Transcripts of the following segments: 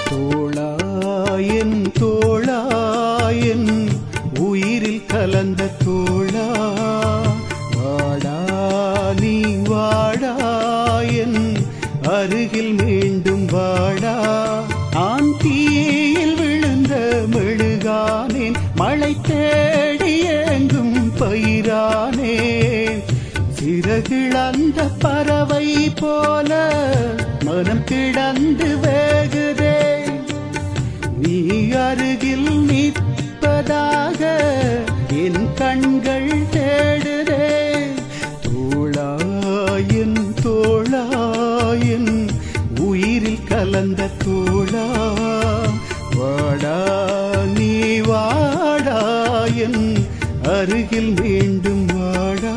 தோளாயன் தோளாயன் உயிரில் கலந்த தோளா வாடா நீ வாடாயன் அருகில் மீண்டும் வாடா ஆன் தீயில் விழுந்த மெழுகானேன் மழை தேடி எங்கும் பயிரானேன் சிறகிழந்த பறவை போல மனம் கிடந்து வேகுதே நீ அருகில் நிற்பதாக என் கண்கள் தேடுதே தோளாயன் தோளாயன் உயிரில் கலந்த தோளா வாடா நீ வாடாயன் அருகில் மீண்டும் வாடா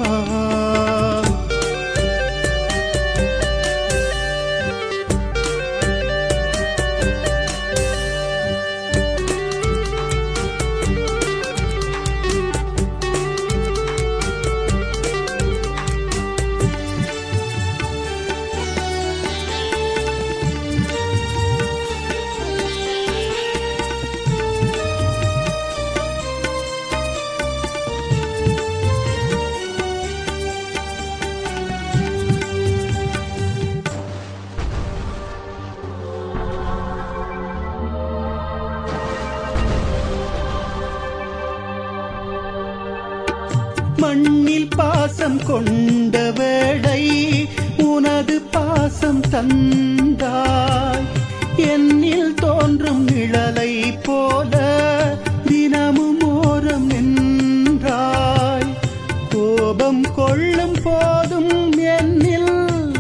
மண்ணில் பாசம் கொண்ட வேளை உனது பாசம் தந்தாய் என்னில் தோன்றும் நிழலை போல தினமும் ஓரம் நின்றாய் கோபம் கொள்ளும் போதும் என்னில்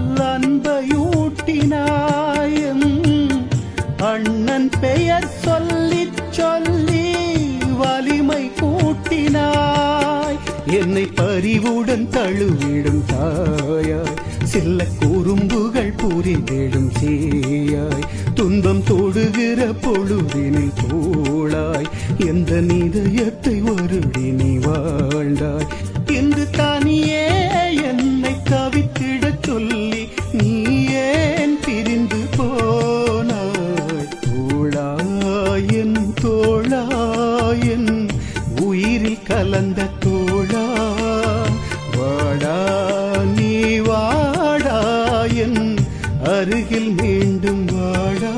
அன்பையூட்டினாய் எம் அண்ணன் பெயர் சொல்லிச் சொல்லி வலிமை கூட்டினாய் என்னை பரிவுடன் தழுவிடும் தாயாய் சில்ல குறும்புகள் புரிந்திடும் சேயாய் துன்பம் தொடுகிற பொழுதினில் தோளாய் எந்த நிதயத்தை வருடி நீ வாழ்ந்தாய் இன்று தனியே என்னை தவித்திடச் சொல்லி நீ ஏன் பிரிந்து போனாய் தோளாயன் தோளாயன் உயிரில் கலந்த தோளா வாடா நீ வாடாயன் அருகில் மீண்டும் வாடா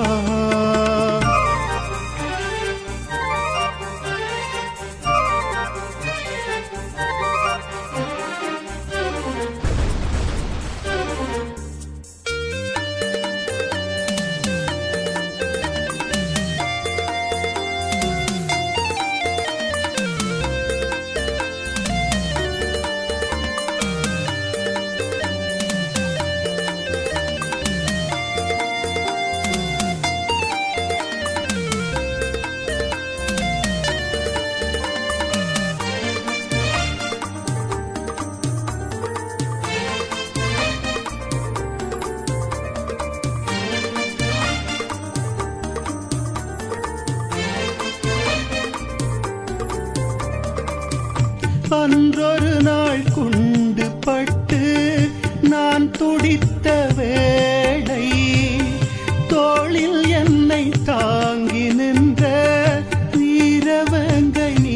அன்றொரு நாள் குண்டு பட்டு நான் துடித்த வேளை தோளில் என்னை தாங்கி நின்ற வீரவங்கை நீ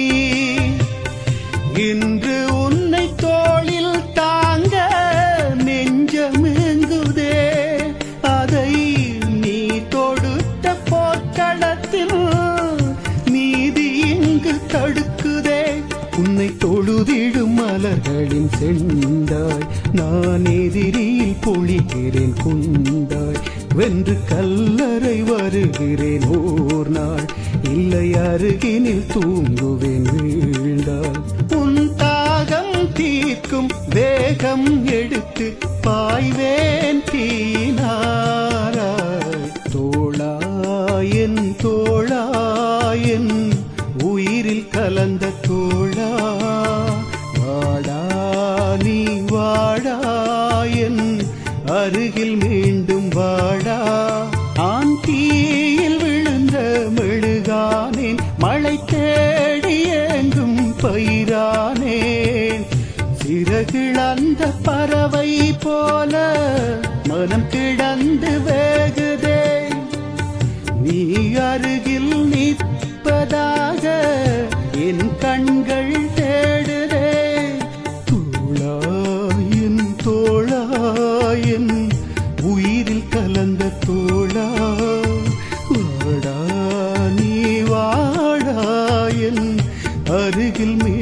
இன்று உன்னை தோளில் தாங்க நெஞ்சமெங்குதே அதை நீ தொடுத்த போர்க்களத்தில் நீதி இங்கு தடுக்குதே உன்னை தொழுதிடும் மலர்களின் செண்டாய் நான் எதிரில் பொழிகிறேன் குண்டாய் வென்று கல்லறை வருகிறேன் ஓர் நாள் இல்லை அருகினில் தூங்குவேன் வீழ்ந்தாள் உன் தாகம் தீர்க்கும் வேகம் எடுத்து பாய்வேன் தீனாராய் தோளாயன் தோளாயன் உயிரில் கலந்த தோளா வாடா நீ வாடாயன் அருகில் மீண்டும் வாடா ஆன் தீயில் விழுந்த மெழுகானேன் மழை தேடி எங்கும் பயிரானேன் சிறகிழந்த பறவை போல மனம் கிடந்து வேகுதே நீ அருகில் நிற்பதாக என் கண்கள் தேடுதே தோளாயின் தோளாயின் உயிரில் கலந்த தோளா வாடா நீ வாடாயின் அருகில் மே